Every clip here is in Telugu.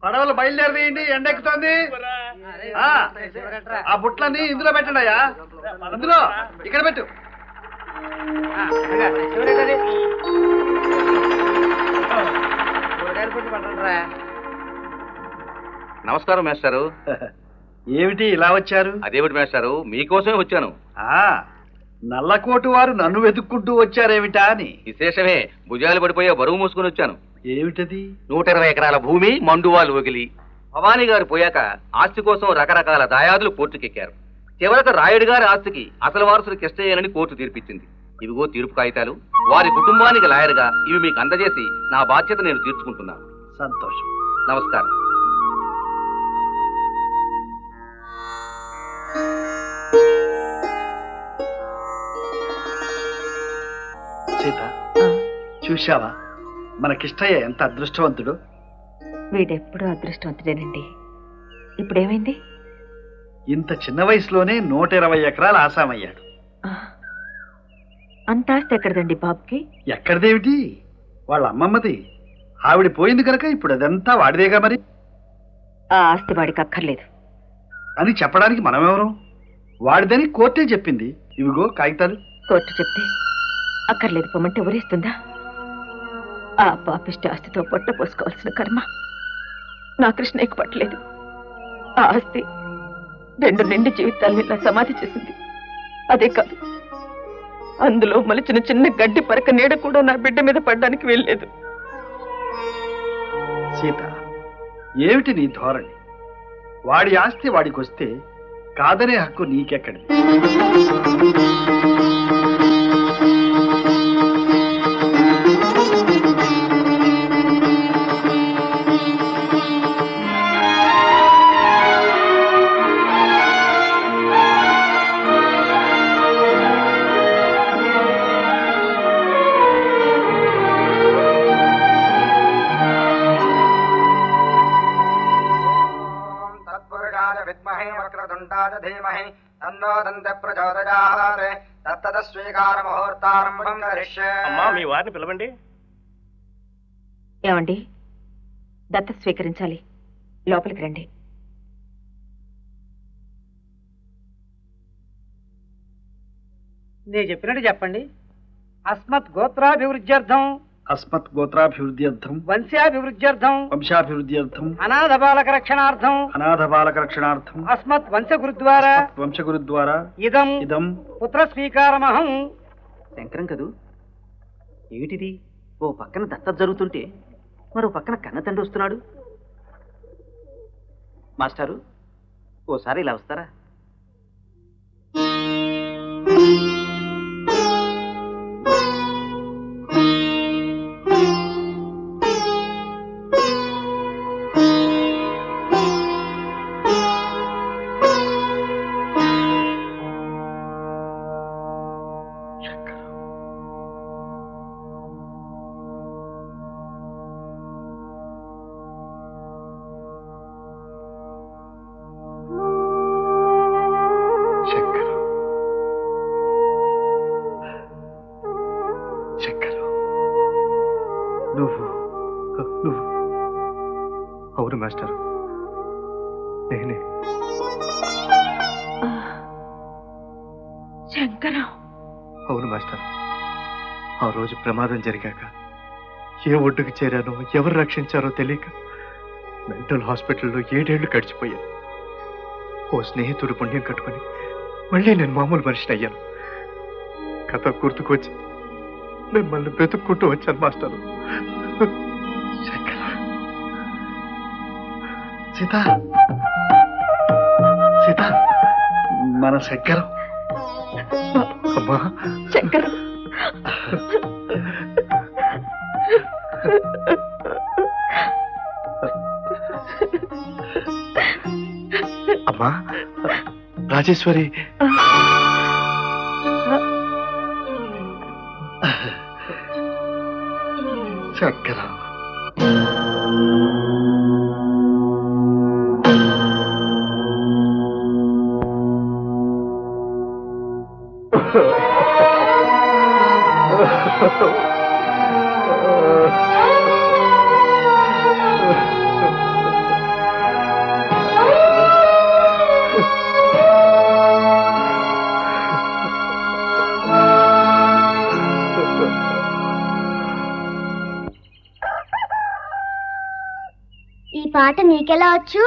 పడవలు బయలుదేరవేయండి ఎండెక్కుతోంది ఆ, ఆ బుట్లన్నీ ఇందులో పెట్టండి అయ్యా ఇందులో ఇక్కడ పెట్టు నమస్కారం మేస్టారు ఏమిటి ఇలా వచ్చారు అదేమిటి మేస్టారు మీకోసమే వచ్చాను ఆ నల్లకోటు వారు నన్ను వెతుక్కుంటూ వచ్చారేమిటా అని విశేషమే భుజాలు పడిపోయే బరువు మూసుకుని వచ్చాను ఏమిటది నూట ఇరవై ఎకరాల భూమి మండువాలు వగిలి భవానీ గారు పోయాక ఆస్తి కోసం రకరకాల దాయాదులు కోర్టుకెక్కారు చివరకు రాయుడు గారి ఆస్తికి అసలు వారసులు కిష్టయ్యాలని కోర్టు తీర్పిచ్చింది ఇవిగో తీర్పు కాగితాలు వారి కుటుంబానికి లాయర్గా ఇవి మీకు అందజేసి నా బాధ్యత నేను తీర్చుకుంటున్నాను సంతోషం నమస్కారం సీత చూశావా మనకిష్టయ్య ఎంత అదృష్టవంతుడు వీడెప్పుడూ అదృష్టవంతుడేనండి ఇప్పుడేమైంది ఇంత చిన్న వయసులోనే నూట ఇరవై ఎకరాలు ఆసామయ్యాడు ఆ, అంత ఆస్తి ఎక్కడదండి బాబుకి ఎక్కడిదేమిటి వాళ్ళ అమ్మమ్మది ఆవిడ పోయింది కనుక ఇప్పుడు అదంతా వాడిదేగా మరి ఆ ఆస్తి వాడికి అక్కర్లేదు అని చెప్పడానికి మనమెవరం వాడిదని కోర్టే చెప్పింది ఇవిగో కాగితాలు కోర్టు చెప్తే అక్కర్లేదు పొమ్మంటే ఊరేస్తుందా ఆ పాపిష్టి ఆస్తితో పొట్ట పోసుకోవాల్సిన కర్మ నా కృష్ణయ్యకు పట్టలేదు ఆ ఆస్తి రెండు నిండి జీవితాల్ని ఇలా సమాధి చేసింది అదే కాదు అందులో మలిచిన చిన్న గడ్డి పరక నీడ కూడా నా బిడ్డ మీద పడ్డానికి వెళ్ళలేదు సీత ఏమిటి నీ ధోరణి వాడి ఆస్తి వాడికి వస్తే కాదనే హక్కు నీకెక్కడి తత్పురుషాయ విద్మహే వక్రతుండాయ ధీమహి తన్నో దంత ప్రచోదయాత్ తత్తద స్వీకార ముహూర్తారంభం కరిష్యే అమ్మా మీ వారిని పిలవండి ఏమండి దత్త స్వీకరించాలి లోపలికి రండి నేను చెప్పినట్టు చెప్పండి అస్మత్ గోత్రాభివృద్ధ్యర్థం అస్మత్ గోత్రాభివృద్ధ్యర్థం వంశాభివృద్ధ్యర్థం వంశాభివృద్ధ్యర్థం అనాథ బాలక రక్షణార్థం అనాథ బాలక రక్షణార్థం అస్మత్ వంశ గురుద్వారా వంశగురు ద్వారా ఇదం ఇదం పుత్ర స్వీకారమహం శంకరం కదూ ఏమిటిది ఓ పక్కన దత్తత జరుగుతుంటే మరో పక్కన కన్న తండ్రి వస్తున్నాడు మాస్టారు ఓసారి ఇలా వస్తారా శంకరు శంకరు నువ్వు నువ్వు అవును మాస్టర్ నేనే శంకరం అవును మాస్టర్ ఆ రోజు ప్రమాదం జరిగాక ఏ ఒడ్డుకు చేరానో ఎవరు రక్షించారో తెలియక మెంటల్ హాస్పిటల్లో ఏడేళ్లు గడిచిపోయాను ఓ స్నేహితుడు పుణ్యం కట్టుకుని మళ్ళీ నేను మామూలు మనిషిని అయ్యాను కథ గుర్తుకొచ్చి మిమ్మల్ని వెతుక్కుంటూ వచ్చాను మాస్టర్ శంకర సీత సీత మన శంకరం అమ్మా శంకరం అమ్మా రాజేశ్వరి శంకరం పాట నీకెలా వచ్చు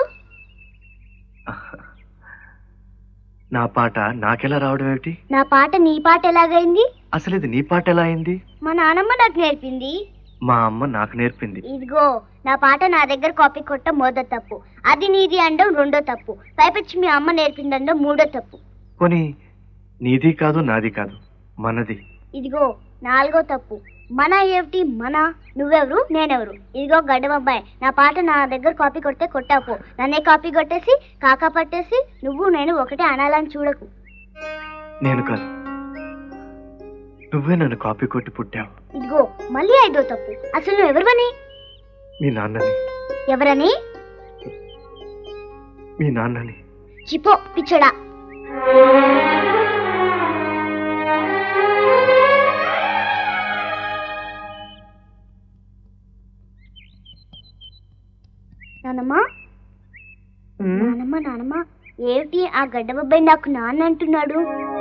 నా పాట నాకెలా రావడం ఏమిటి నా పాట నీ పాట ఎలాగైంది అసలు ఇది నీ పాట ఎలా అయింది మా నానమ్మ నాకు నేర్పింది మా అమ్మ నాకు నేర్పింది ఇదిగో నా పాట నా దగ్గర కాపీ కొట్ట మొదటి తప్పు అది నీది అండం రెండో తప్పు పైపెచ్చి మీ అమ్మ నేర్పిందండం మూడో తప్పు పోనీ నీది కాదు నాది కాదు మనది ఇదిగో నాలుగో తప్పు మన ఏమిటి మన నువ్వెవరు నేనెవరు ఇదిగో గడ్డమబ్బాయి నా పాట నా దగ్గర కాపీ కొడితే కొట్టాపు నన్నే కాపీ కొట్టేసి కాకా పట్టేసి నువ్వు నేను ఒకటే అనాలని చూడకు నేను కాదు నువ్వే నన్ను కాపీ కొట్టి పుట్టావు ఇదిగో మళ్ళీ ఐదో తప్పు అసలు నువ్వు ఎవరివని మీ నాన్నని ఎవరని మీ నాన్నని చిపో పిచ్చడా నానమ్మ నానమ్మ నానమ్మ ఏమిటి ఆ గడ్డబాబాయ్ నాకు నాన్న అంటున్నాడు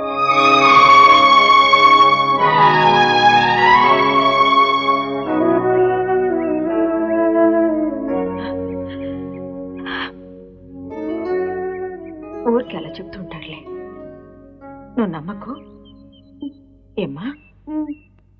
ఊరికి అలా చెప్తూ ఉంటాడులే నువ్వు నమ్మకు ఏమ్మా ఉమ్.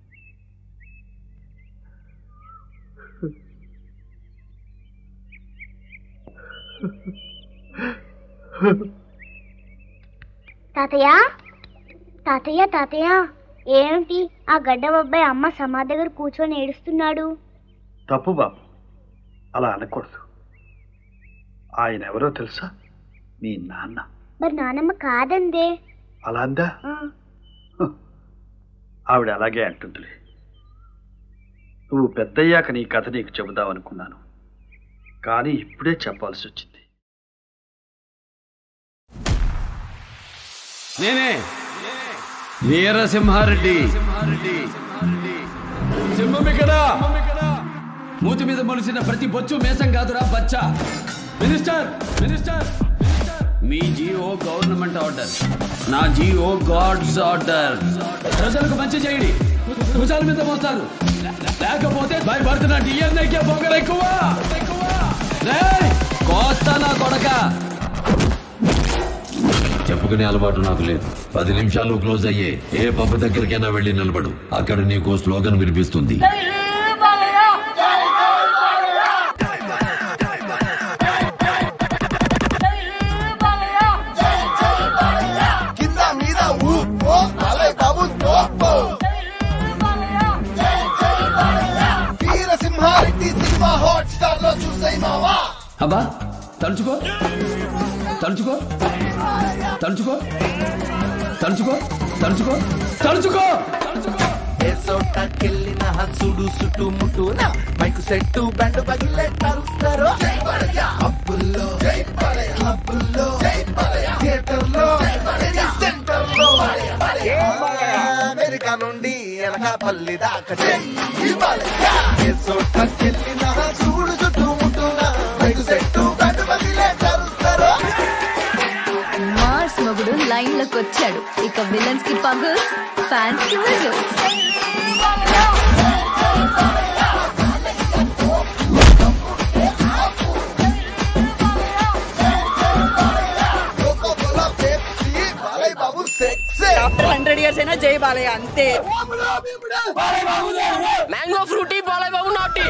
తాతయ్య తాతయ్య తాతయ్య ఏమిటి ఆ గడ్డ బాబాయ్ అమ్మ సమాధి దగ్గర కూర్చొని ఏడుస్తున్నాడు తప్పు బాబు అలా అనకూడదు ఆయన ఎవరో తెలుసా మీ నాన్న మరి నానమ్మ కాదందే అలా అందా ఆ, ఆవిడ అలాగే అంటుందిలే నువ్వు పెద్దయ్యాక నీ కథ నీకు చెబుదామనుకున్నాను కానీ ఇప్పుడే చెప్పాల్సి వచ్చింది నేనే వీరసింహారెడ్డి సింహం ఇక్కడ మూతి మీద మొలిసిన ప్రతి బొచ్చు మేసం కాదురా బచ్చా మినిస్టర్ మినిస్టర్ మీ జిఓ గవర్నమెంట్ ఆర్డర్ నా జిఓ గాడ్స్ ఆర్డర్ ప్రజలకు మంచి చేయండి భుజాల మీద మోస్తారు లేకపోతే భయపడుతున్న డిఎన్ఐకే పొగలు ఎక్కువ రేయ్, కోస్తా నా కొడక చెప్పుకునే అలవాటు నాకు లేదు పది నిమిషాలు క్లోజ్ అయ్యే ఏ పబ్బు దగ్గరికైనా వెళ్ళి నిలబడు అక్కడ నీకు స్లోగన్ వినిపిస్తుంది అబ్బా తలుచుకో తలుచుకో తలుచుకో తలుచుకో తలుచుకో తలుచుకో సోటకెళ్ళిన హసుడు సుట్టు ముట్టున మైకు సెట్టు బెండ్ పగిలే కలుస్తారు అప్పుల్లో అప్పుల్లో థియేటర్లో సెంటర్లో అమెరికా నుండి ఎనకాపల్లి దాకా సోటకెళ్ళిన హసుడు చుట్టూ ముట్టున మైకు సెట్టు బెండ్ పగిలే కలుస్తారు మార్స్ మొగుడు లైన్ లోకి వచ్చాడు ఇక విలన్స్ కి పగుల్స్ ఫ్యాన్స్ కి విజిల్స్ బాబు సెక్సే ఆఫ్టర్ హండ్రెడ్ ఇయర్స్ అయినా జై బాలయ్య అంతే మ్యాంగో ఫ్రూటీ బాలయ్య బాబు నాటి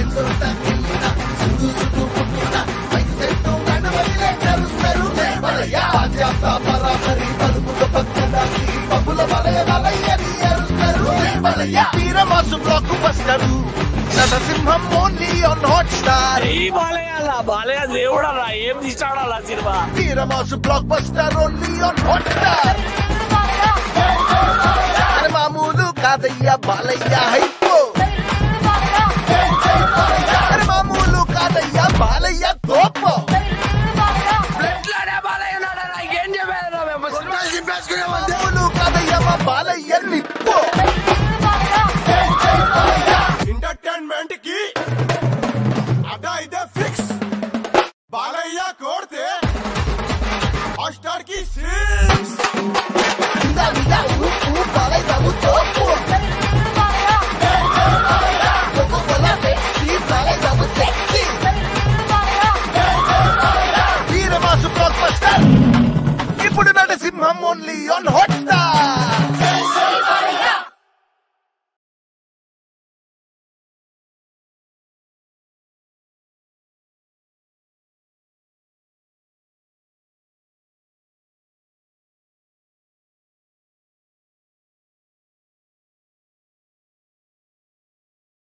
వీరమాసు blockbuster Narasimham only on Hotstar Balayya Balayya దేవుడు అలా ఏం తీసాడు అలా సినిమా వీరమాసు blockbuster only on Hotstar అరే మామూలు కాదయ్యా బాలయ్య హైపో అరే మామూలు కాదయ్యా బాలయ్య తోపో బాలయ్య ఉన్నాడా ఇంకేం చెప్పారు దేవులు కాదయ్యా మా బాలయ్య నిప్పో ఎంటర్టైన్మెంట్ కి అదా ఇదే ఫిక్స్ బాలయ్య కోడితే హాట్స్టార్ కి సిక్స్ బాలయ్య బాబు తోపు Balayya Babu sexy only on Hotstar.